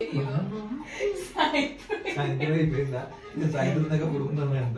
సాయంత్రం అయిపోయిందా నేను సాయంత్రం దాకా పడుకున్నాను అంట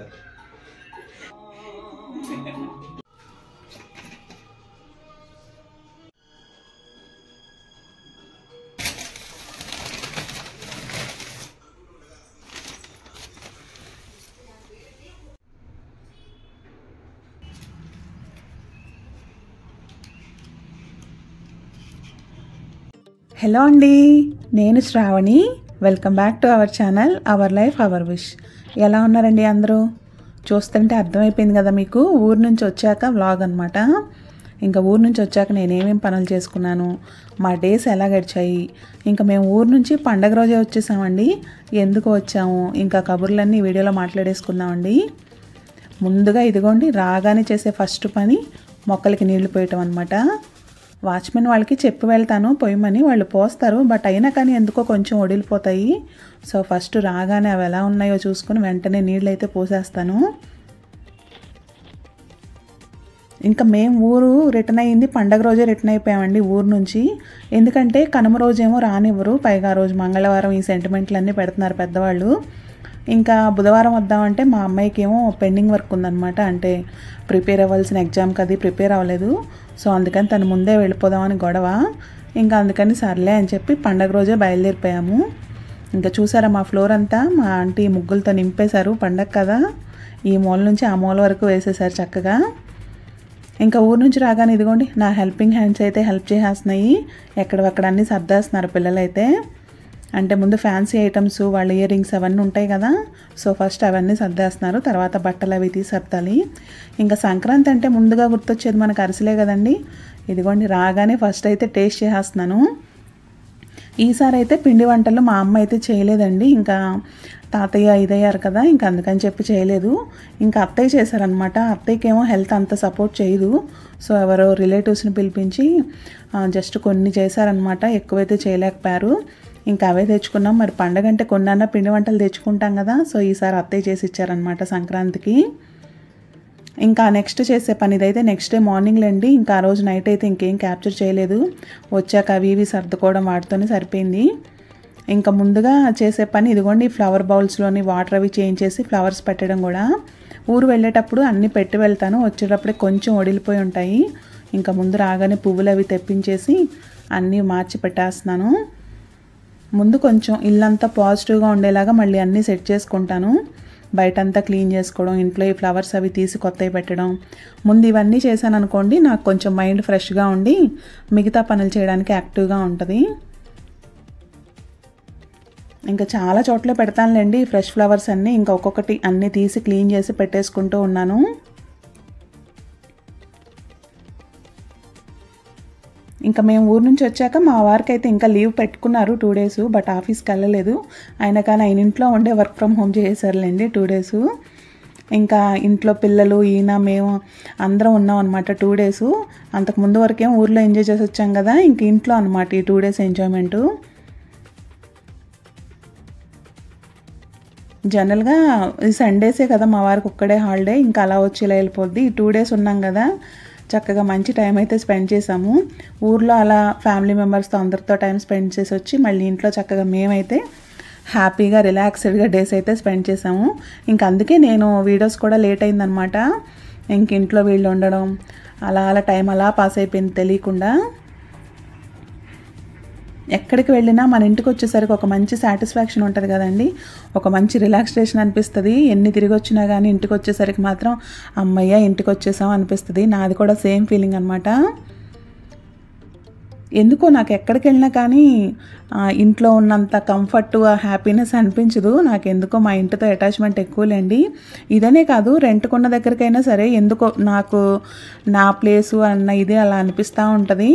హలో అండి నేను Shravani welcome back to our channel our life our wish ఎలా ఉన్నారండి అందరూ చూస్తుంటే అర్థమైపోయింది కదా మీకు ఊరు నుంచి వచ్చాక వ్లాగ్ అనమాట ఇంకా ఊరు నుంచి వచ్చాక నేనేమేం పనులు చేసుకున్నాను మా డేస్ ఎలా గడిచాయి ఇంకా మేము ఊరు నుంచి పండగ రోజే వచ్చేసామండి ఎందుకు వచ్చాము ఇంకా కబుర్లన్నీ ఈ వీడియోలో మాట్లాడేసుకుందామండి ముందుగా ఇదిగోండి రాగానే చేసే ఫస్ట్ పని మొక్కలకి నీళ్లు పోయటం అనమాట వాచ్మెన్ వాళ్ళకి చెప్పి వెళ్తాను పొయ్యమని వాళ్ళు పోస్తారు బట్ అయినా కానీ ఎందుకో కొంచెం ఒడిలిపోతాయి సో ఫస్ట్ రాగానే అవి ఎలా ఉన్నాయో చూసుకుని వెంటనే నీళ్ళు అయితే పోసేస్తాను ఇంకా మేము ఊరు రిటర్న్ అయ్యింది పండగ రోజే రిటర్న్ అయిపోయామండి ఊరు నుంచి ఎందుకంటే కనుమ రోజేమో రానివ్వరు పైగా ఆ రోజు మంగళవారం ఈ సెంటిమెంట్లన్నీ పెడుతున్నారు పెద్దవాళ్ళు ఇంకా బుధవారం వద్దామంటే మా అమ్మాయికి ఏమో పెండింగ్ వర్క్ ఉందన్నమాట అంటే ప్రిపేర్ అవ్వాల్సిన ఎగ్జామ్కి అది ప్రిపేర్ అవ్వలేదు సో అందుకని తను ముందే వెళ్ళిపోదామని గొడవ ఇంకా అందుకని సర్లే అని చెప్పి పండగ రోజే బయలుదేరిపోయాము ఇంకా చూసారా మా ఫ్లోర్ అంతా మా ఆంటీ ముగ్గులతో నింపేశారు పండగ కదా ఈ మూల నుంచి ఆ మూల వరకు వేసేసారు చక్కగా ఇంకా ఊరు నుంచి రాగానే ఇదిగోండి నా హెల్పింగ్ హ్యాండ్స్ అయితే హెల్ప్ చేసేస్తున్నాయి ఎక్కడక్కడ అన్నీ సర్దేస్తున్నారు పిల్లలైతే అంటే ముందు ఫ్యాన్సీ ఐటమ్స్ వాళ్ళ ఇయర్ రింగ్స్ అవన్నీ ఉంటాయి కదా సో ఫస్ట్ అవన్నీ సర్దేస్తున్నారు తర్వాత బట్టలు అవి తీసి సర్దాలి ఇంకా సంక్రాంతి అంటే ముందుగా గుర్తొచ్చేది మనకు అరిసెలే కదండి ఇదిగోండి రాగానే ఫస్ట్ అయితే టేస్ట్ చేసేస్తున్నాను ఈసారి అయితే పిండి వంటలు మా అమ్మ అయితే చేయలేదండి ఇంకా తాతయ్య ఇదయ్యారు కదా ఇంకా అందుకని చెప్పి చేయలేదు ఇంకా అత్తయ్య చేశారనమాట అత్తయ్యకి ఏమో హెల్త్ అంత సపోర్ట్ చేయదు సో ఎవరో రిలేటివ్స్ని పిలిపించి జస్ట్ కొన్ని చేశారనమాట ఎక్కువైతే చేయలేకపోయారు ఇంకా అవే తెచ్చుకున్నాం మరి పండగ అంటే కొన్నన్నా పిండి వంటలు తెచ్చుకుంటాం కదా సో ఈసారి అత్తయ్య చేసి ఇచ్చారనమాట సంక్రాంతికి ఇంకా నెక్స్ట్ చేసే పని ఇదైతే నెక్స్ట్ డే మార్నింగ్ అండి ఇంకా ఆ రోజు నైట్ అయితే ఇంకేం క్యాప్చర్ చేయలేదు వచ్చాక అవి ఇవి సర్దుకోవడం వాటితోనే సరిపోయింది ఇంకా ముందుగా చేసే పని ఇదిగోండి ఫ్లవర్ బౌల్స్లోని వాటర్ అవి చేంజ్ చేసి ఫ్లవర్స్ పెట్టడం కూడా ఊరు వెళ్ళేటప్పుడు అన్నీ పెట్టి వెళ్తాను వచ్చేటప్పుడే కొంచెం ఒడిలిపోయి ఉంటాయి ఇంకా ముందు రాగానే పువ్వులు అవి తెప్పించేసి అన్నీ మార్చి పెట్టేస్తున్నాను ముందు కొంచెం ఇల్లంతా పాజిటివ్గా ఉండేలాగా మళ్ళీ అన్నీ సెట్ చేసుకుంటాను బయటంతా క్లీన్ చేసుకోవడం ఇంట్లో ఈ ఫ్లవర్స్ అవి తీసి కొత్తవి పెట్టడం ముందు ఇవన్నీ చేశాను అనుకోండి నాకు కొంచెం మైండ్ ఫ్రెష్గా ఉండి మిగతా పనులు చేయడానికి యాక్టివ్గా ఉంటుంది ఇంకా చాలా చోట్ల పెడతానులేండి ఈ ఫ్రెష్ ఫ్లవర్స్ అన్నీ ఇంకా ఒక్కొక్కటి అన్నీ తీసి క్లీన్ చేసి పెట్టేసుకుంటూ ఉన్నాను ఇంకా మేము ఊరు నుంచి వచ్చాక మా వారికి అయితే ఇంకా లీవ్ పెట్టుకున్నారు టూ డేస్ బట్ ఆఫీస్కి వెళ్ళలేదు అయినా కానీ ఆయన ఇంట్లో ఉండే వర్క్ ఫ్రమ్ హోమ్ చేసేసారులేండి టూ డేస్ ఇంకా ఇంట్లో పిల్లలు ఈయన మేము అందరం ఉన్నాం అనమాట టూ డేస్ అంతకు ముందు వరకేం ఊర్లో ఎంజాయ్ చేసి వచ్చాం కదా ఇంక ఇంట్లో అనమాట ఈ టూ డేస్ ఎంజాయ్మెంటు జనరల్గా ఈ సండేసే కదా మా వారికి ఒక్కడే హాలిడే ఇంకా అలా వచ్చి ఇలా వెళ్ళిపోద్ది ఈ టూ డేస్ ఉన్నాం కదా చక్కగా మంచి టైం అయితే స్పెండ్ చేసాము ఊర్లో అలా ఫ్యామిలీ మెంబర్స్తో అందరితో టైం స్పెండ్ చేసి వచ్చి మళ్ళీ ఇంట్లో చక్కగా మేమైతే హ్యాపీగా రిలాక్స్డ్గా డేస్ అయితే స్పెండ్ చేసాము ఇంకా అందుకే నేను వీడియోస్ కూడా లేట్ అయిందనమాట ఇంక ఇంట్లో వీళ్ళు ఉండడం అలా అలా టైం అలా పాస్ అయిపోయింది తెలియకుండా ఎక్కడికి వెళ్ళినా మన ఇంటికి వచ్చేసరికి ఒక మంచి సాటిస్ఫాక్షన్ ఉంటుంది కదండి ఒక మంచి రిలాక్సేషన్ అనిపిస్తుంది ఎన్ని తిరిగి వచ్చినా కానీ ఇంటికి వచ్చేసరికి మాత్రం అమ్మయ్య ఇంటికి వచ్చేసాం అనిపిస్తుంది నాది కూడా సేమ్ ఫీలింగ్ అనమాట ఎందుకో నాకు ఎక్కడికి వెళ్ళినా కానీ ఆ, ఇంట్లో ఉన్నంత కంఫర్ట్ ఆ హ్యాపీనెస్ అనిపించదు నాకు ఎందుకో మా ఇంటితో అటాచ్మెంట్ ఎక్కువలేండి ఇదనే కాదు రెంట్కున్న దగ్గరికైనా సరే ఎందుకో నాకు నా ప్లేసు అన్న ఇది అలా అనిపిస్తూ ఉంటుంది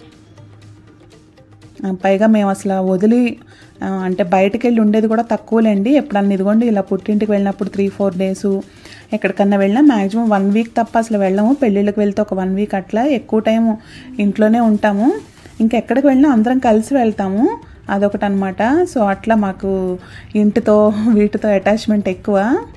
ఆ, పైగా మేము అసలు వదిలి ఆ, అంటే బయటికి వెళ్ళి ఉండేది కూడా తక్కువలేండి ఎప్పుడన్నా ఇదిగోండి ఇలా పుట్టింటికి వెళ్ళినప్పుడు త్రీ ఫోర్ డేస్ ఎక్కడికన్నా వెళ్ళినా మ్యాక్సిమం వన్ వీక్ తప్ప అసలు వెళ్ళము పెళ్ళిళ్ళకి వెళ్తే ఒక వన్ వీక్ అట్లా ఎక్కువ టైం ఇంట్లోనే ఉంటాము ఇంకా ఎక్కడికి వెళ్ళినా అందరం కలిసి వెళ్తాము అదొకటి అనమాట సో అట్లా మాకు ఇంటితో వీటితో అటాచ్మెంట్ ఎక్కువ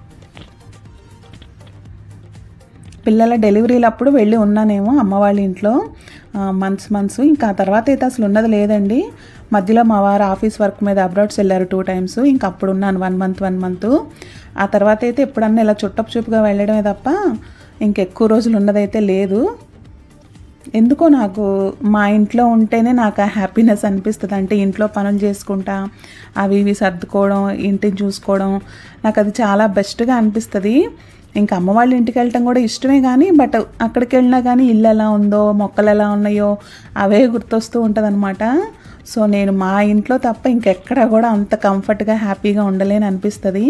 పిల్లల డెలివరీలు అప్పుడు వెళ్ళి ఉన్నానేమో అమ్మ వాళ్ళ ఇంట్లో మంత్స్ మంత్స్ ఇంకా ఆ తర్వాత అయితే అసలు ఉన్నది లేదండి మధ్యలో మా వారు ఆఫీస్ వర్క్ మీద అబ్రాడ్స్ వెళ్ళారు టూ టైమ్స్ ఇంకా అప్పుడు ఉన్నాను వన్ మంత్ వన్ మంత్ ఆ తర్వాత అయితే ఎప్పుడన్నా ఇలా చుట్టపు చూపుగా వెళ్ళడమే తప్ప ఇంకెక్కువ రోజులు ఉన్నదైతే లేదు ఎందుకో నాకు మా ఇంట్లో ఉంటేనే నాకు ఆ హ్యాపీనెస్ అనిపిస్తుంది అంటే ఇంట్లో పనులు చేసుకుంటా అవి ఇవి సర్దుకోవడం ఇంటిని చూసుకోవడం నాకు అది చాలా బెస్ట్గా అనిపిస్తుంది ఇంకా అమ్మ వాళ్ళ ఇంటికి వెళ్ళటం కూడా ఇష్టమే కానీ బట్ అక్కడికి వెళ్ళినా కానీ ఇల్లు ఎలా ఉందో మొక్కలు ఎలా ఉన్నాయో అవే గుర్తొస్తూ ఉంటుంది సో నేను మా ఇంట్లో తప్ప ఇంకెక్కడ కూడా అంత కంఫర్ట్గా హ్యాపీగా ఉండలేని అనిపిస్తుంది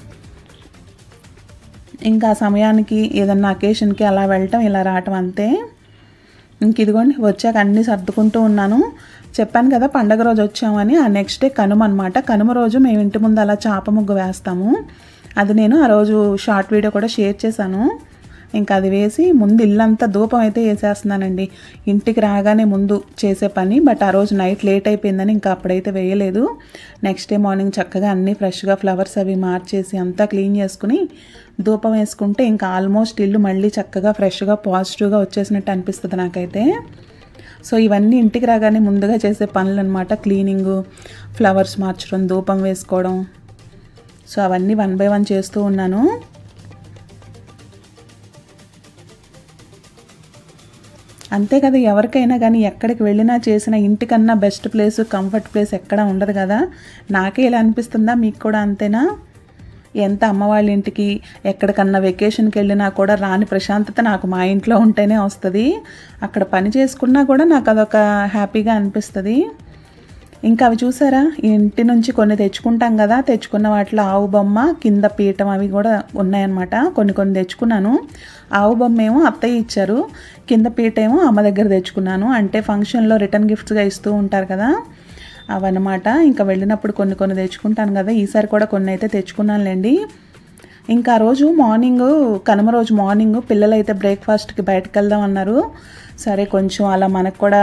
ఇంకా ఆ సమయానికి ఏదన్నా అకేషన్కి అలా వెళ్ళటం ఇలా రావటం అంతే ఇంక ఇదిగోండి వచ్చాక అన్నీ సర్దుకుంటూ ఉన్నాను చెప్పాను కదా పండగ రోజు వచ్చామని ఆ నెక్స్ట్ డే కనుమ అనమాట కనుమ రోజు మేము ఇంటి ముందు అలా చాప ముగ్గు వేస్తాము అది నేను ఆ రోజు షార్ట్ వీడియో కూడా షేర్ చేశాను ఇంకా అది వేసి ముందు ఇల్లంతా ధూపం అయితే వేసేస్తున్నానండి ఇంటికి రాగానే ముందు చేసే పని బట్ ఆ రోజు నైట్ లేట్ అయిపోయిందని ఇంకా అప్పుడైతే వేయలేదు నెక్స్ట్ డే మార్నింగ్ చక్కగా అన్నీ ఫ్రెష్గా ఫ్లవర్స్ అవి మార్చేసి అంతా క్లీన్ చేసుకుని ధూపం వేసుకుంటే ఇంకా ఆల్మోస్ట్ ఇల్లు మళ్ళీ చక్కగా ఫ్రెష్గా పాజిటివ్గా వచ్చేసినట్టు అనిపిస్తుంది నాకైతే సో ఇవన్నీ ఇంటికి రాగానే ముందుగా చేసే పనులు అనమాట క్లీనింగు ఫ్లవర్స్ మార్చడం ధూపం వేసుకోవడం సో అవన్నీ వన్ బై వన్ చేస్తూ ఉన్నాను అంతే కదా ఎవరికైనా కానీ ఎక్కడికి వెళ్ళినా చేసిన ఇంటికన్నా బెస్ట్ ప్లేస్ కంఫర్ట్ ప్లేస్ ఎక్కడ ఉండదు కదా నాకే ఇలా అనిపిస్తుందా మీకు కూడా అంతేనా ఎంత అమ్మ వాళ్ళ ఇంటికి ఎక్కడికన్నా వెకేషన్కి వెళ్ళినా కూడా రాని ప్రశాంతత నాకు మా ఇంట్లో ఉంటేనే వస్తుంది అక్కడ పని చేసుకున్నా కూడా నాకు అదొక హ్యాపీగా అనిపిస్తుంది ఇంకా అవి చూసారా ఇంటి నుంచి కొన్ని తెచ్చుకుంటాం కదా తెచ్చుకున్న వాటిలో ఆవు బొమ్మ కింద పీఠం అవి కూడా ఉన్నాయన్నమాట కొన్ని కొన్ని తెచ్చుకున్నాను ఆవు బొమ్మ ఏమో అత్తయ్య ఇచ్చారు కింద పీట ఏమో అమ్మ దగ్గర తెచ్చుకున్నాను అంటే ఫంక్షన్లో రిటర్న్ గిఫ్ట్స్గా ఇస్తూ ఉంటారు కదా అవన్నమాట ఇంకా వెళ్ళినప్పుడు కొన్ని కొన్ని తెచ్చుకుంటాను కదా ఈసారి కూడా కొన్ని అయితే తెచ్చుకున్నానులేండి ఇంకా ఆ రోజు మార్నింగ్ కనుమ రోజు మార్నింగ్ పిల్లలు అయితే బ్రేక్ఫాస్ట్కి బయటకు వెళ్దాం అన్నారు సరే కొంచెం అలా మనకు కూడా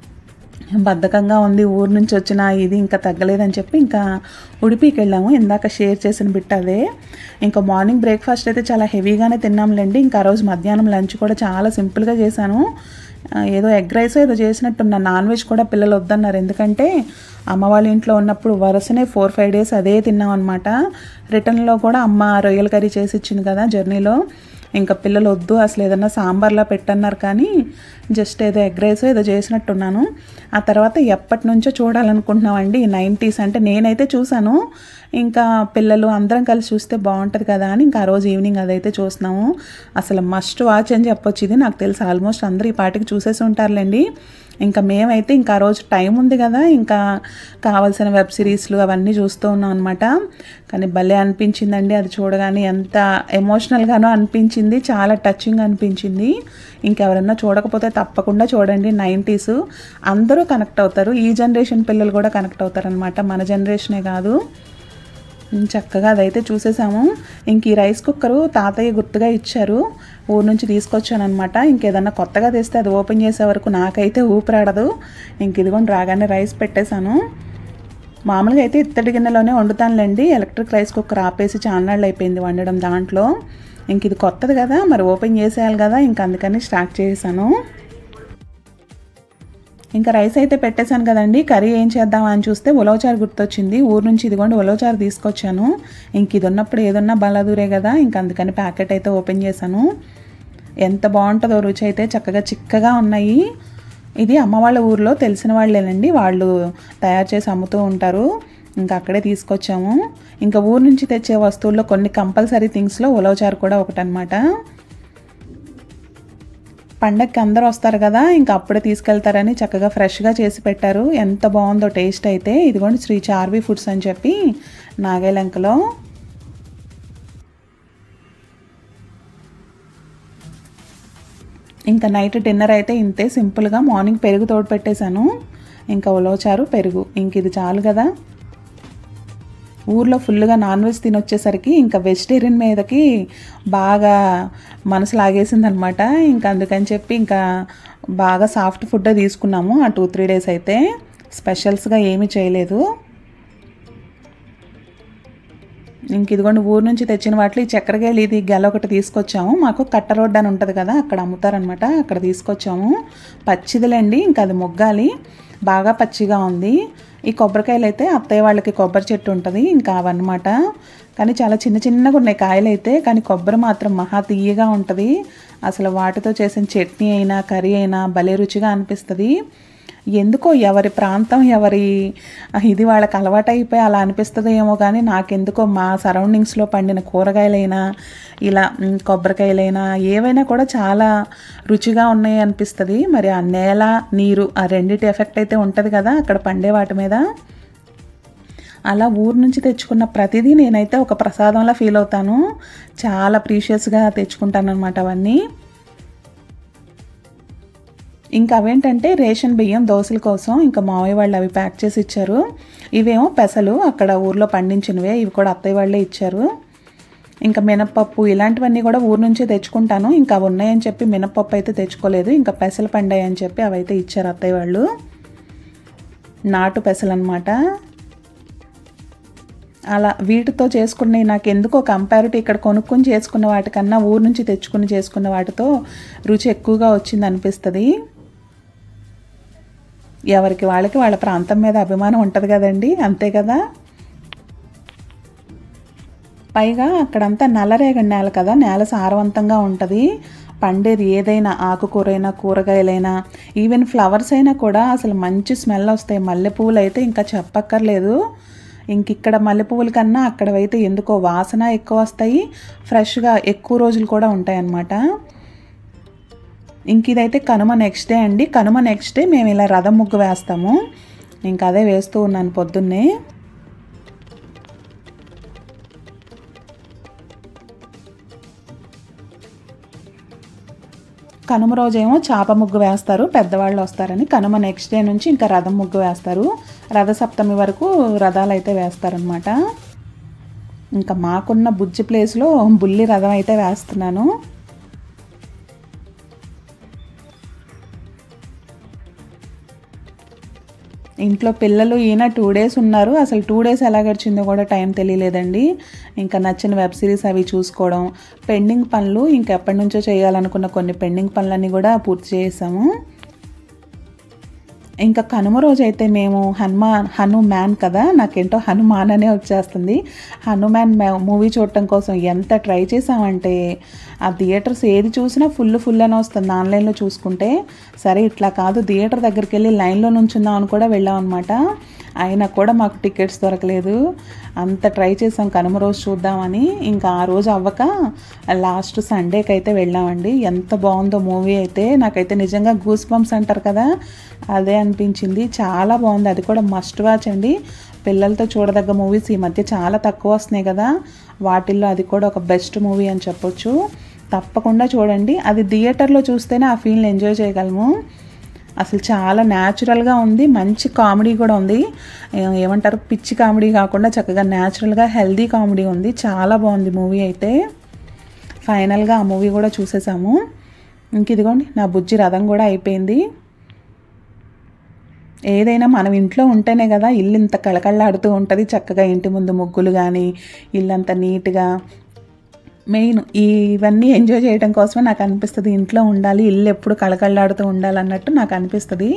బద్ధకంగా ఉంది ఊరు నుంచి వచ్చిన ఇది ఇంకా తగ్గలేదని చెప్పి ఇంకా ఉడిపికి వెళ్ళాము ఇందాక షేర్ చేసిన బిట్ అదే ఇంకా మార్నింగ్ బ్రేక్ఫాస్ట్ అయితే చాలా హెవీగానే తిన్నాంలేండి ఇంకా ఆ రోజు మధ్యాహ్నం లంచ్ కూడా చాలా సింపుల్గా చేశాను ఆ, ఏదో ఎగ్ రైస్ ఏదో చేసినట్టున్న నాన్ వెజ్ కూడా పిల్లలు వద్దన్నారు ఎందుకంటే అమ్మ వాళ్ళ ఇంట్లో ఉన్నప్పుడు వరుసనే ఫోర్ ఫైవ్ డేస్ అదే తిన్నాం అనమాట రిటర్న్లో కూడా అమ్మ రొయ్యల కర్రీ చేసి ఇచ్చింది కదా జర్నీలో ఇంకా పిల్లలు వద్దు అసలు ఏదన్నా సాంబార్లా పెట్టన్నారు కానీ జస్ట్ ఏదో ఎగ్ రైస్ ఏదో చేసినట్టున్నాను ఆ తర్వాత ఎప్పటి నుంచో చూడాలనుకుంటున్నామండి నైంటీస్ అంటే నేనైతే చూశాను ఇంకా పిల్లలు అందరం కలిసి చూస్తే బాగుంటుంది కదా అని ఇంకా ఆ రోజు ఈవినింగ్ అదైతే చూస్తున్నాము అసలు మస్ట్ వాచ్ అని చెప్పొచ్చు ఇది నాకు తెలిసి ఆల్మోస్ట్ అందరూ ఈ పాటికి చూసేసి ఉంటారులేండి ఇంకా మేమైతే ఇంకా ఆ రోజు టైం ఉంది కదా ఇంకా కావాల్సిన వెబ్ సిరీస్లు అవన్నీ చూస్తూ ఉన్నాం అనమాట కానీ భలే అనిపించిందండి అది చూడగానే ఎంత ఎమోషనల్గానో అనిపించింది చాలా టచింగ్ అనిపించింది ఇంకెవరన్నా చూడకపోతే తప్పకుండా చూడండి నైంటీస్ అందరూ కనెక్ట్ అవుతారు ఈ జనరేషన్ పిల్లలు కూడా కనెక్ట్ అవుతారు అనమాట మన జనరేషనే కాదు ఉమ్, చక్కగా అదైతే చూసేసాము ఇంక ఈ రైస్ కుక్కరు తాతయ్య గుర్తుగా ఇచ్చారు ఊరు నుంచి తీసుకొచ్చాను అనమాట ఇంకేదన్నా కొత్తగా తెస్తే అది ఓపెన్ చేసే వరకు నాకైతే ఊపిరాడదు ఇంక ఇదిగోండి రాగానే రైస్ పెట్టేశాను మామూలుగా అయితే ఇత్తడి గిన్నెలోనే వండుతానులేండి ఎలక్ట్రిక్ రైస్ కుక్కర్ ఆపేసి చాన్నాళ్ళు అయిపోయింది వండడం దాంట్లో ఇంక ఇది కొత్తది కదా మరి ఓపెన్ చేసేయాలి కదా ఇంక అందుకని స్టార్ట్ చేశాను ఇంకా రైస్ అయితే పెట్టేశాను కదండి కర్రీ ఏం చేద్దామా అని చూస్తే ఉలవచారు గుర్తొచ్చింది ఊరు నుంచి ఇదిగోండి ఉలవచారు తీసుకొచ్చాను ఇంక ఇది ఉన్నప్పుడు ఏదన్నా బలాదూరే కదా ఇంక అందుకని ప్యాకెట్ అయితే ఓపెన్ చేశాను ఎంత బాగుంటుందో రుచి అయితే చక్కగా చిక్కగా ఉన్నాయి ఇది అమ్మ వాళ్ళ ఊర్లో తెలిసిన వాళ్ళేనండి వాళ్ళు తయారు చేసి అమ్ముతూ ఉంటారు ఇంకా అక్కడే తీసుకొచ్చాము ఇంకా ఊరు నుంచి తెచ్చే వస్తువుల్లో కొన్ని కంపల్సరీ థింగ్స్లో ఉలవచారు కూడా ఒకటనమాట పండగకి అందరూ వస్తారు కదా ఇంకా అప్పుడే తీసుకెళ్తారని చక్కగా ఫ్రెష్గా చేసి పెట్టారు ఎంత బాగుందో టేస్ట్ అయితే ఇదిగోండి శ్రీ చార్వి ఫుడ్స్ అని చెప్పి నాగేలంకలో ఇంకా నైట్ డిన్నర్ అయితే ఇంతే సింపుల్గా మార్నింగ్ పెరుగు తోడు పెట్టేశాను ఇంకా ఉలవచారు పెరుగు ఇంక ఇది చాలు కదా ఊర్లో ఫుల్గా నాన్ వెజ్ తినొచ్చేసరికి ఇంకా వెజిటేరియన్ మీదకి బాగా మనసు లాగేసింది అనమాట ఇంకా అందుకని చెప్పి ఇంకా బాగా సాఫ్ట్ ఫుడ్ తీసుకున్నాము ఆ టూ త్రీ డేస్ అయితే స్పెషల్స్గా ఏమీ చేయలేదు ఇంక ఇదిగోండి ఊరు నుంచి తెచ్చిన వాటిలో ఈ చక్కెరకేళి ఇది గెల ఒకటి తీసుకొచ్చాము మాకు కట్ట రోడ్డు అని ఉంటుంది కదా అక్కడ అమ్ముతారనమాట అక్కడ తీసుకొచ్చాము పచ్చిదిలేండి ఇంకా అది మొగ్గాలి బాగా పచ్చిగా ఉంది ఈ కొబ్బరికాయలు అయితే అత్తయ్య వాళ్ళకి కొబ్బరి చెట్టు ఉంటుంది ఇంకా అవన్నమాట కానీ చాలా చిన్న చిన్నగా ఉన్నాయి కాయలు అయితే కానీ కొబ్బరి మాత్రం మహా తీయగా ఉంటుంది అసలు వాటితో చేసిన చట్నీ అయినా కర్రీ అయినా భలే రుచిగా అనిపిస్తుంది ఎందుకో ఎవరి ప్రాంతం ఎవరి ఇది వాళ్ళకి అలవాటు అయిపోయి అలా అనిపిస్తుందో ఏమో కానీ నాకెందుకో మా సరౌండింగ్స్లో పండిన కూరగాయలైనా ఇలా మ్, కొబ్బరికాయలైనా ఏవైనా కూడా చాలా రుచిగా ఉన్నాయి అనిపిస్తుంది మరి ఆ నేల నీరు ఆ రెండిటి ఎఫెక్ట్ అయితే ఉంటుంది కదా అక్కడ పండే వాటి మీద అలా ఊరు నుంచి తెచ్చుకున్న ప్రతిదీ నేనైతే ఒక ప్రసాదంలా ఫీల్ అవుతాను చాలా ప్రీషియస్గా తెచ్చుకుంటాను అనమాట అవన్నీ ఇంకా అవేంటంటే రేషన్ బియ్యం దోశల కోసం ఇంకా మావయ్య వాళ్ళు అవి ప్యాక్ చేసి ఇచ్చారు ఇవేమో పెసలు అక్కడ ఊర్లో పండించినవే ఇవి కూడా అత్తయ్య వాళ్ళే ఇచ్చారు ఇంకా మినప్పప్పు ఇలాంటివన్నీ కూడా ఊరు నుంచే తెచ్చుకుంటాను ఇంకా అవి ఉన్నాయని చెప్పి మినప్పప్పు అయితే తెచ్చుకోలేదు ఇంకా పెసలు పండాయి అని చెప్పి అవైతే ఇచ్చారు అత్తయ్య వాళ్ళు నాటు పెసలు అనమాట అలా వీటితో చేసుకునే నాకు ఎందుకో కంపారిటివ్ ఇక్కడ కొనుక్కొని చేసుకున్న వాటికన్నా ఊరు నుంచి తెచ్చుకుని చేసుకున్న వాటితో రుచి ఎక్కువగా వచ్చింది అనిపిస్తుంది ఎవరికి వాళ్ళకి వాళ్ళ ప్రాంతం మీద అభిమానం ఉంటుంది కదండి అంతే కదా పైగా అక్కడంతా నల్లరేగడి నేల కదా నేల సారవంతంగా ఉంటుంది పండేది ఏదైనా ఆకుకూరైనా కూరగాయలైనా ఈవెన్ ఫ్లవర్స్ అయినా కూడా అసలు మంచి స్మెల్ వస్తాయి మల్లెపూలు అయితే ఇంకా చెప్పక్కర్లేదు ఇంక ఇక్కడ మల్లెపూల కన్నా అక్కడవైతే ఎందుకో వాసన ఎక్కువ వస్తాయి ఫ్రెష్గా ఎక్కువ రోజులు కూడా ఉంటాయి అన్నమాట ఇంక ఇదైతే కనుమ నెక్స్ట్ డే అండి కనుమ నెక్స్ట్ డే మేము ఇలా రథం ముగ్గు వేస్తాము ఇంక అదే వేస్తూ ఉన్నాను పొద్దున్నే కనుమ రోజేమో చాప ముగ్గు వేస్తారు పెద్దవాళ్ళు వస్తారని కనుమ నెక్స్ట్ డే నుంచి ఇంకా రథం ముగ్గు వేస్తారు రథ సప్తమి వరకు రథాలు అయితే వేస్తారనమాట ఇంకా మాకున్న బుజ్జి ప్లేస్లో బుల్లి రథం అయితే వేస్తున్నాను ఇంట్లో పిల్లలు ఈయన టూ డేస్ ఉన్నారు అసలు టూ డేస్ ఎలా గడిచిందో కూడా టైం తెలియలేదండి ఇంకా నచ్చిన వెబ్ సిరీస్ అవి చూసుకోవడం పెండింగ్ పనులు ఇంకెప్పటి నుంచో చేయాలనుకున్న కొన్ని పెండింగ్ పనులన్నీ కూడా పూర్తి చేసాము ఇంకా కనుమ రోజు అయితే మేము హనుమాన్ హనుమాన్ కదా నాకేంటో హనుమాన్ అనే వచ్చేస్తుంది హనుమాన్ మూవీ చూడటం కోసం ఎంత ట్రై చేసామంటే ఆ థియేటర్స్ ఏది చూసినా ఫుల్ ఫుల్ అని వస్తుంది ఆన్లైన్లో చూసుకుంటే సరే ఇట్లా కాదు థియేటర్ దగ్గరికి వెళ్ళి లైన్లో నుంచుందాం అని కూడా వెళ్ళాం అనమాట అయినా కూడా మాకు టికెట్స్ దొరకలేదు అంత ట్రై చేసాం కనుమ రోజు చూద్దామని ఇంకా ఆ రోజు అవ్వక లాస్ట్ సండేకి అయితే వెళ్ళామండి ఎంత బాగుందో మూవీ అయితే నాకైతే నిజంగా గూస్ బంప్స్ అంటారు కదా అదే అనిపించింది చాలా బాగుంది అది కూడా మస్ట్ వాచ్ అండి పిల్లలతో చూడదగ్గ మూవీస్ ఈ మధ్య చాలా తక్కువ వస్తున్నాయి కదా వాటిల్లో అది కూడా ఒక బెస్ట్ మూవీ అని చెప్పొచ్చు తప్పకుండా చూడండి అది థియేటర్లో చూస్తేనే ఆ ఫీల్ని ఎంజాయ్ చేయగలము అసలు చాలా న్యాచురల్గా ఉంది మంచి కామెడీ కూడా ఉంది ఏ- ఏమంటారు పిచ్చి కామెడీ కాకుండా చక్కగా న్యాచురల్గా హెల్దీ కామెడీ ఉంది చాలా బాగుంది మూవీ అయితే ఫైనల్గా ఆ మూవీ కూడా చూసేసాము ఇంక ఇదిగోండి నా బుజ్జి రథం కూడా అయిపోయింది ఏదైనా మనం ఇంట్లో ఉంటేనే కదా ఇల్లు ఇంత కళకళలాడుతూ ఉంటుంది చక్కగా ఇంటి ముందు ముగ్గులు కానీ ఇల్లంతా నీట్గా మెయిన్ ఇవన్నీ ఎంజాయ్ చేయడం కోసమే నాకు అనిపిస్తుంది ఇంట్లో ఉండాలి ఇల్లు ఎప్పుడు కళకళలాడుతూ ఉండాలి అన్నట్టు నాకు అనిపిస్తుంది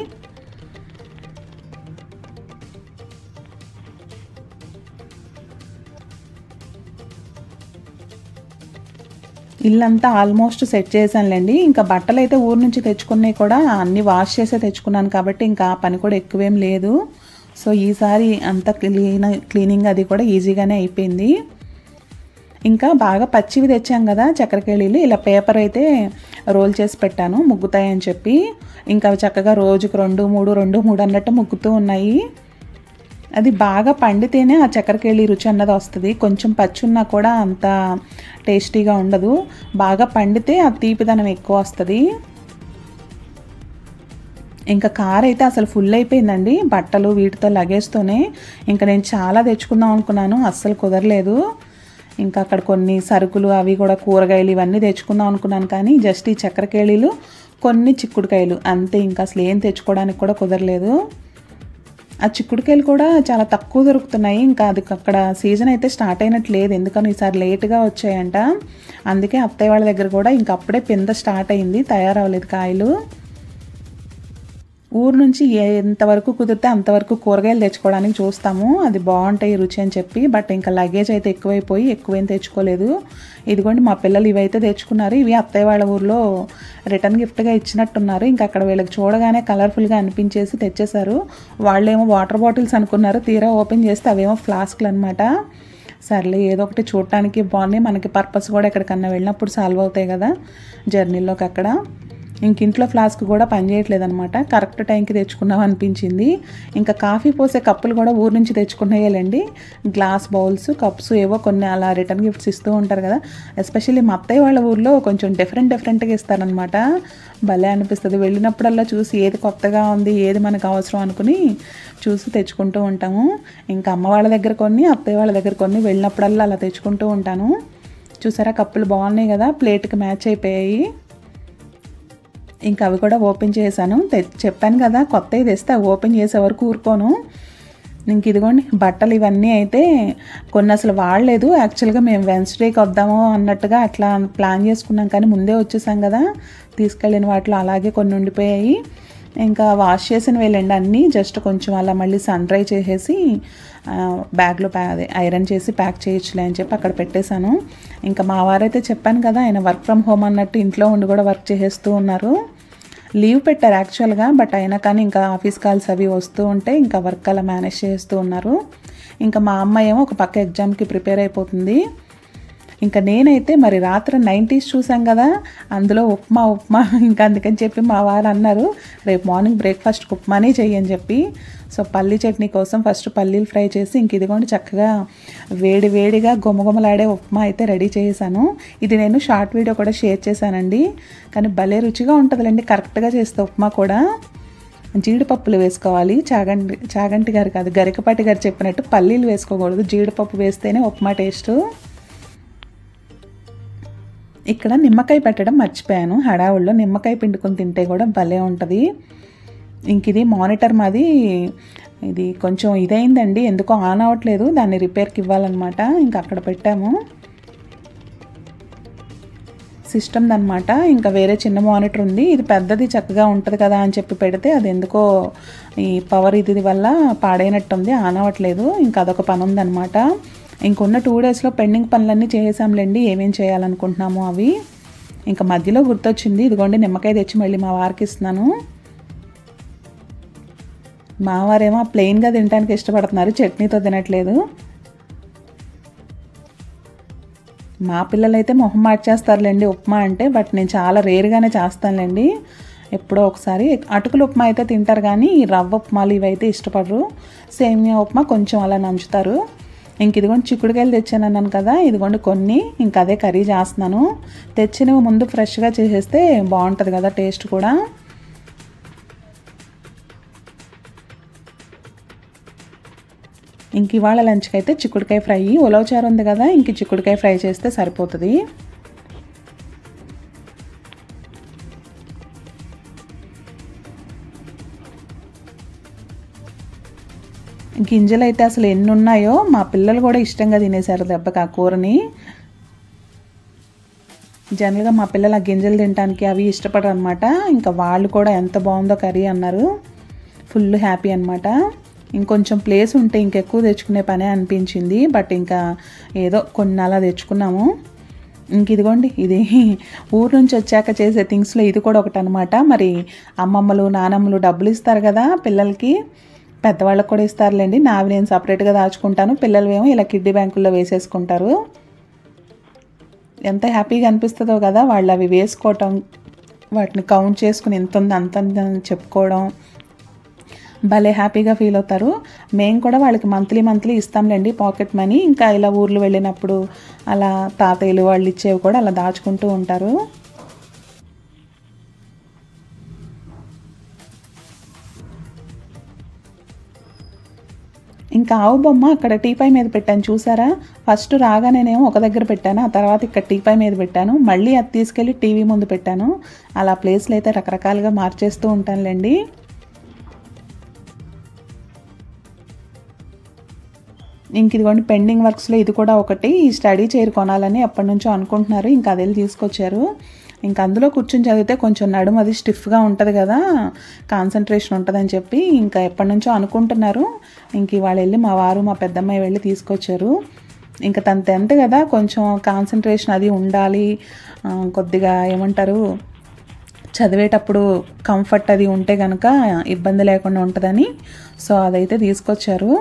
ఇల్లంతా ఆల్మోస్ట్ సెట్ చేశానులేండి ఇంకా బట్టలు అయితే ఊరు నుంచి తెచ్చుకున్నాయి కూడా అన్నీ వాష్ చేసే తెచ్చుకున్నాను కాబట్టి ఇంకా ఆ పని కూడా ఎక్కువేం లేదు సో ఈసారి అంతా క్లీన్ క్లీనింగ్ అది కూడా ఈజీగానే అయిపోయింది ఇంకా బాగా పచ్చివి తెచ్చాం కదా చక్కెరకేళీలు ఇలా పేపర్ అయితే రోల్ చేసి పెట్టాను ముగ్గుతాయని చెప్పి ఇంకా అవి చక్కగా రోజుకు రెండు మూడు రెండు మూడు అన్నట్టు ముగ్గుతూ ఉన్నాయి అది బాగా పండితేనే ఆ చక్కెరకేళి రుచి అన్నది వస్తుంది కొంచెం పచ్చి ఉన్నా కూడా అంత టేస్టీగా ఉండదు బాగా పండితే ఆ తీపిదనం ఎక్కువ వస్తుంది ఇంకా కార్ అయితే అసలు ఫుల్ అయిపోయిందండి బట్టలు వీటితో లగేజ్తోనే ఇంకా నేను చాలా తెచ్చుకుందాం అనుకున్నాను అస్సలు కుదరలేదు ఇంకా అక్కడ కొన్ని సరుకులు అవి కూడా కూరగాయలు ఇవన్నీ తెచ్చుకుందాం అనుకున్నాను కానీ జస్ట్ ఈ చక్కెరకేళీలు కొన్ని చిక్కుడుకాయలు అంతే ఇంకా అసలు ఏం తెచ్చుకోవడానికి కూడా కుదరలేదు ఆ చిక్కుడుకాయలు కూడా చాలా తక్కువ దొరుకుతున్నాయి ఇంకా అది అక్కడ సీజన్ అయితే స్టార్ట్ అయినట్టు లేదు ఎందుకని ఈసారి లేట్గా వచ్చాయంట అందుకే అత్తయ్య వాళ్ళ దగ్గర కూడా ఇంకా అప్పుడే పింద స్టార్ట్ అయింది తయారవ్వలేదు కాయలు ఊరు నుంచి ఏ- ఎంతవరకు కుదిరితే అంతవరకు కూరగాయలు తెచ్చుకోవడానికి చూస్తాము అది బాగుంటాయి రుచి అని చెప్పి బట్ ఇంకా లగేజ్ అయితే ఎక్కువైపోయి ఎక్కువేం తెచ్చుకోలేదు ఇదిగోండి మా పిల్లలు ఇవైతే తెచ్చుకున్నారు ఇవి అత్తయ్య వాళ్ళ ఊర్లో రిటర్న్ గిఫ్ట్గా ఇచ్చినట్టున్నారు ఇంకా అక్కడ వీళ్ళకి చూడగానే కలర్ఫుల్గా అనిపించేసి తెచ్చేశారు వాళ్ళేమో వాటర్ బాటిల్స్ అనుకున్నారు తీరా ఓపెన్ చేస్తే అవేమో ఫ్లాస్క్లు అనమాట సర్లే ఏదో ఒకటి చూడటానికి బాగున్నాయి మనకి పర్పస్ కూడా ఎక్కడికన్నా వెళ్ళినప్పుడు సాల్వ్ అవుతాయి కదా జర్నీలోకి అక్కడ ఇంక ఇంట్లో ఫ్లాస్క్ కూడా పనిచేయట్లేదు అనమాట కరెక్ట్ టైంకి తెచ్చుకున్నాం అనిపించింది ఇంకా కాఫీ పోసే కప్పులు కూడా ఊరు నుంచి తెచ్చుకున్నాయేలండి గ్లాస్ బౌల్స్ కప్స్ ఏవో కొన్ని అలా రిటర్న్ గిఫ్ట్స్ ఇస్తూ ఉంటారు కదా ఎస్పెషల్లీ మా అత్తయ్య వాళ్ళ ఊర్లో కొంచెం డిఫరెంట్ డిఫరెంట్గా ఇస్తారనమాట భలే అనిపిస్తుంది వెళ్ళినప్పుడల్లా చూసి ఏది కొత్తగా ఉంది ఏది మనకు అవసరం అనుకుని చూసి తెచ్చుకుంటూ ఉంటాము ఇంకా అమ్మ వాళ్ళ దగ్గర కొన్ని అత్తయ్య వాళ్ళ దగ్గర కొన్ని వెళ్ళినప్పుడల్లా అలా తెచ్చుకుంటూ ఉంటాను చూసారా కప్పులు బాగున్నాయి కదా ప్లేట్కి మ్యాచ్ అయిపోయాయి ఇంకా అవి కూడా ఓపెన్ చేశాను తె- చెప్పాను కదా కొత్తవి తెస్తే అవి ఓపెన్ చేసే వరకు ఊరుకోను ఇంక ఇదిగోండి బట్టలు ఇవన్నీ అయితే కొన్ని అసలు వాడలేదు యాక్చువల్గా మేము వెన్స్డేకి వద్దాము అన్నట్టుగా అట్లా ప్లాన్ చేసుకున్నాం కానీ ముందే వచ్చేసాం కదా తీసుకెళ్ళిన వాటిలో అలాగే కొన్ని ఉండిపోయాయి ఇంకా వాష్ చేసిన వెళ్ళండి అన్నీ జస్ట్ కొంచెం అలా మళ్ళీ సన్ డ్రై చేసేసి ఆ, బ్యాగ్లో ప్యా అదే ఐరన్ చేసి ప్యాక్ చేయొచ్చులే అని చెప్పి అక్కడ పెట్టేశాను ఇంకా మా వారైతే చెప్పాను కదా ఆయన వర్క్ ఫ్రమ్ హోమ్ అన్నట్టు ఇంట్లో ఉండి కూడా వర్క్ చేసేస్తూ ఉన్నారు లీవ్ పెట్టారు యాక్చువల్గా బట్ అయినా కానీ ఇంకా ఆఫీస్ కాల్స్ అవి వస్తూ ఉంటే ఇంకా వర్క్ అలా మేనేజ్ చేస్తూ ఉన్నారు ఇంకా మా అమ్మ ఏమో ఒక పక్క ఎగ్జామ్కి ప్రిపేర్ అయిపోతుంది ఇంకా నేనైతే మరి రాత్రి నైంటీస్ చూసాం కదా అందులో ఉప్మా ఉప్మా ఇంకా అందుకని చెప్పి మా వారు అన్నారు రేపు మార్నింగ్ బ్రేక్ఫాస్ట్కి ఉప్మానే చెయ్యని చెప్పి సో పల్లీ చట్నీ కోసం ఫస్ట్ పల్లీలు ఫ్రై చేసి ఇంక ఇదిగోండి చక్కగా వేడి వేడిగా గుమగుమలాడే ఉప్మా అయితే రెడీ చేశాను ఇది నేను షార్ట్ వీడియో కూడా షేర్ చేశానండి కానీ భలే రుచిగా ఉంటుందిలేండి కరెక్ట్గా చేస్తే ఉప్మా కూడా జీడిపప్పులు వేసుకోవాలి చాగంటి చాగంటి గారు కాదు గరికపాటి గారు చెప్పినట్టు పల్లీలు వేసుకోకూడదు జీడిపప్పు వేస్తేనే ఉప్మా టేస్ట్ ఇక్కడ నిమ్మకాయ పెట్టడం మర్చిపోయాను హడావుల్లో నిమ్మకాయ పిండుకొని తింటే కూడా భలే ఉంటుంది ఇంక ఇది మానిటర్ మాది ఇది కొంచెం ఇదైందండి ఎందుకో ఆన్ అవ్వట్లేదు దాన్ని రిపేర్కి ఇవ్వాలన్నమాట ఇంకా అక్కడ పెట్టాము సిస్టమ్ అనమాట ఇంకా వేరే చిన్న మానిటర్ ఉంది ఇది పెద్దది చక్కగా ఉంటుంది కదా అని చెప్పి పెడితే అది ఎందుకో ఈ పవర్ ఇది వల్ల పాడైనట్టుంది ఆన్ అవ్వట్లేదు ఇంకా అదొక పని ఉందన్నమాట ఇంకొన్న టూ డేస్లో పెండింగ్ పనులన్నీ చేసేసాంలేండి ఏమేం చేయాలనుకుంటున్నామో అవి ఇంకా మధ్యలో గుర్తొచ్చింది ఇదిగోండి నిమ్మకాయ తెచ్చి మళ్ళీ మా వారికి ఇస్తున్నాను మా వారేమో ప్లెయిన్గా తినడానికి ఇష్టపడుతున్నారు చట్నీతో తినట్లేదు మా పిల్లలైతే మొహం మార్చేస్తారులేండి ఉప్మా అంటే బట్ నేను చాలా రేరుగానే చేస్తానులేండి ఎప్పుడో ఒకసారి అటుకులు ఉప్మా అయితే తింటారు కానీ ఈ రవ్వ ఉప్మాలు ఇవైతే ఇష్టపడరు సేమియా ఉప్మా కొంచెం అలా నంచుతారు ఇంక ఇదిగోండి చిక్కుడుకాయలు తెచ్చాను అన్నాను కదా ఇదిగోండి కొన్ని ఇంక అదే కర్రీ చేస్తున్నాను తెచ్చినవి ముందు ఫ్రెష్గా చేసేస్తే బాగుంటుంది కదా టేస్ట్ కూడా ఇంక ఇవాళ లంచ్కి అయితే చిక్కుడుకాయ ఫ్రై ఉలవచారు ఉంది కదా ఇంక చిక్కుడుకాయ ఫ్రై చేస్తే సరిపోతుంది గింజలు అయితే అసలు ఎన్ని ఉన్నాయో మా పిల్లలు కూడా ఇష్టంగా తినేశారు దెబ్బకి ఆ కూరని జనరల్గా మా పిల్లలు ఆ గింజలు తినడానికి అవి ఇష్టపడరు అనమాట ఇంకా వాళ్ళు కూడా ఎంత బాగుందో కర్రీ అన్నారు ఫుల్ హ్యాపీ అనమాట ఇంకొంచెం ప్లేస్ ఉంటే ఇంకెక్కువ తెచ్చుకునే పనే అనిపించింది బట్ ఇంకా ఏదో కొన్ని అలా తెచ్చుకున్నాము ఇంక ఇదిగోండి ఇది ఊరు నుంచి వచ్చాక చేసే థింగ్స్లో ఇది కూడా ఒకటి అనమాట మరి అమ్మమ్మలు నానమ్మలు డబ్బులు ఇస్తారు కదా పిల్లలకి పెద్దవాళ్ళకి కూడా ఇస్తారులేండి నావి నేను సపరేట్గా దాచుకుంటాను పిల్లలు ఏమో ఇలా కిడ్డీ బ్యాంకుల్లో వేసేసుకుంటారు ఎంత హ్యాపీగా అనిపిస్తుందో కదా వాళ్ళు అవి వేసుకోవటం వాటిని కౌంట్ చేసుకుని ఎంత ఉంది అంత ఉంది అని చెప్పుకోవడం భలే హ్యాపీగా ఫీల్ అవుతారు మేము కూడా వాళ్ళకి మంత్లీ మంత్లీ ఇస్తాంలేండి పాకెట్ మనీ ఇంకా ఇలా ఊర్లు వెళ్ళినప్పుడు అలా తాతయ్యలు వాళ్ళు ఇచ్చేవి కూడా అలా దాచుకుంటూ ఉంటారు ఇంకా ఆవు బొమ్మ అక్కడ టీపై మీద పెట్టాను చూసారా ఫస్ట్ రాగానేనేమో ఒక దగ్గర పెట్టాను ఆ తర్వాత ఇక్కడ టీపై మీద పెట్టాను మళ్ళీ అది తీసుకెళ్ళి టీవీ ముందు పెట్టాను అలా ప్లేస్లు అయితే రకరకాలుగా మార్చేస్తూ ఉంటానులేండి ఇంక ఇదిగోండి పెండింగ్ వర్క్స్లో ఇది కూడా ఒకటి ఈ స్టడీ చైర్ కొనాలని ఎప్పటి నుంచో అనుకుంటున్నారు ఇంకా అదే తీసుకొచ్చారు ఇంకా అందులో కూర్చొని చదివితే కొంచెం నడుము అది స్టిఫ్గా ఉంటుంది కదా కాన్సన్ట్రేషన్ ఉంటుందని చెప్పి ఇంకా ఎప్పటి నుంచో అనుకుంటున్నారు ఇంక ఇవాళ వెళ్ళి మా వారు మా పెద్దమ్మాయి వెళ్ళి తీసుకొచ్చారు ఇంకా తన టెన్త్ కదా కొంచెం కాన్సన్ట్రేషన్ అది ఉండాలి ఆ, కొద్దిగా ఏమంటారు చదివేటప్పుడు కంఫర్ట్ అది ఉంటే కనుక ఇబ్బంది లేకుండా ఉంటుందని సో అదైతే తీసుకొచ్చారు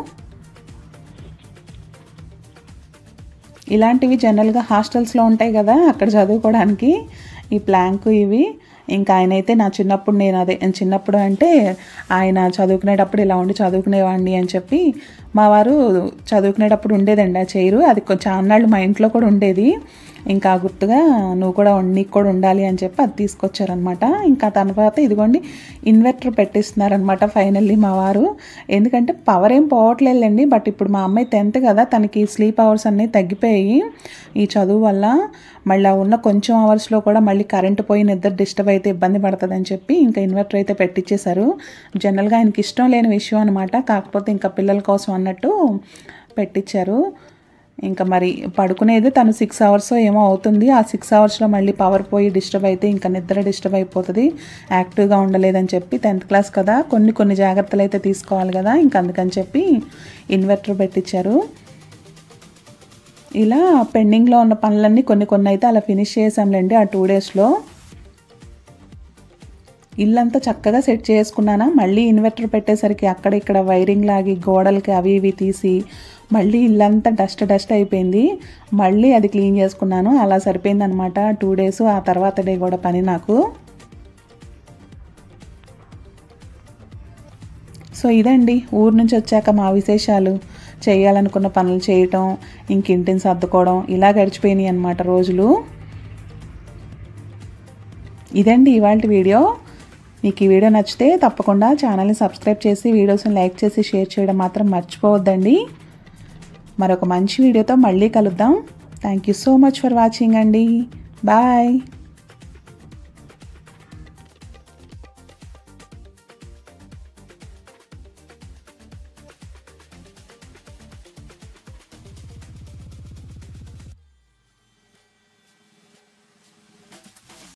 ఇలాంటివి జనరల్గా హాస్టల్స్లో ఉంటాయి కదా అక్కడ చదువుకోవడానికి ఈ ప్లాంక్ ఇవి ఇంకా ఆయన అయితే నా చిన్నప్పుడు నేను అదే చిన్నప్పుడు అంటే ఆయన చదువుకునేటప్పుడు ఇలా ఉండి చదువుకునేవాడిని అని చెప్పి మా వారు చదువుకునేటప్పుడు ఉండేదండి ఆ చైరు అది కొంచెం అన్నాళ్ళు మా ఇంట్లో కూడా ఉండేది ఇంకా గుర్తుగా నువ్వు కూడా ఉం- నీకు కూడా ఉండాలి అని చెప్పి అది తీసుకొచ్చారనమాట ఇంకా తర్వాత ఇదిగోండి ఇన్వర్టర్ పెట్టిస్తున్నారనమాట ఫైనల్లీ మా వారు ఎందుకంటే పవర్ ఏం పోవట్లేదండి బట్ ఇప్పుడు మా అమ్మాయి టెన్త్ కదా తనకి స్లీప్ అవర్స్ అన్నీ తగ్గిపోయాయి ఈ చదువు వల్ల మళ్ళీ ఉన్న కొంచెం అవర్స్లో కూడా మళ్ళీ కరెంటు పోయి నిద్ర డిస్టర్బ్ అయితే ఇబ్బంది పడుతుందని చెప్పి ఇంకా ఇన్వర్టర్ అయితే పెట్టించేశారు జనరల్గా ఆయనకి ఇష్టం లేని విషయం అనమాట కాకపోతే ఇంకా పిల్లల కోసం అన్నట్టు పెట్టించారు ఇంకా మరి పడుకునేది తను సిక్స్ అవర్స్ ఏమో అవుతుంది ఆ సిక్స్ అవర్స్లో మళ్ళీ పవర్ పోయి డిస్టర్బ్ అయితే ఇంకా నిద్ర డిస్టర్బ్ అయిపోతుంది యాక్టివ్గా ఉండలేదని చెప్పి టెన్త్ క్లాస్ కదా కొన్ని కొన్ని జాగ్రత్తలు అయితే తీసుకోవాలి కదా ఇంకా అందుకని చెప్పి ఇన్వర్టర్ పెట్టించారు ఇలా పెండింగ్లో ఉన్న పనులన్నీ కొన్ని కొన్ని అయితే అలా ఫినిష్ చేసాంలేండి ఆ టూ డేస్లో ఇల్లంతా చక్కగా సెట్ చేసుకున్నానా మళ్ళీ ఇన్వర్టర్ పెట్టేసరికి అక్కడ ఇక్కడ వైరింగ్ లాగి గోడలకి అవి ఇవి తీసి మళ్ళీ ఇల్లంతా డస్ట్ డస్ట్ అయిపోయింది మళ్ళీ అది క్లీన్ చేసుకున్నాను అలా సరిపోయింది అనమాట టూ డేస్ ఆ తర్వాత డే కూడా పని నాకు సో ఇదండి ఊరు నుంచి వచ్చాక మా విశేషాలు చేయాలనుకున్న పనులు చేయటం ఇంక ఇంటిని సర్దుకోవడం ఇలా గడిచిపోయినాయి అనమాట రోజులు ఇదండి ఇవాళ వీడియో మీకు ఈ వీడియో నచ్చితే తప్పకుండా ఛానల్ని సబ్స్క్రైబ్ చేసి వీడియోస్ని లైక్ చేసి షేర్ చేయడం మాత్రం మర్చిపోవద్దండి మరొక మంచి వీడియోతో మళ్ళీ కలుద్దాం thank you so much for watching అండి బాయ్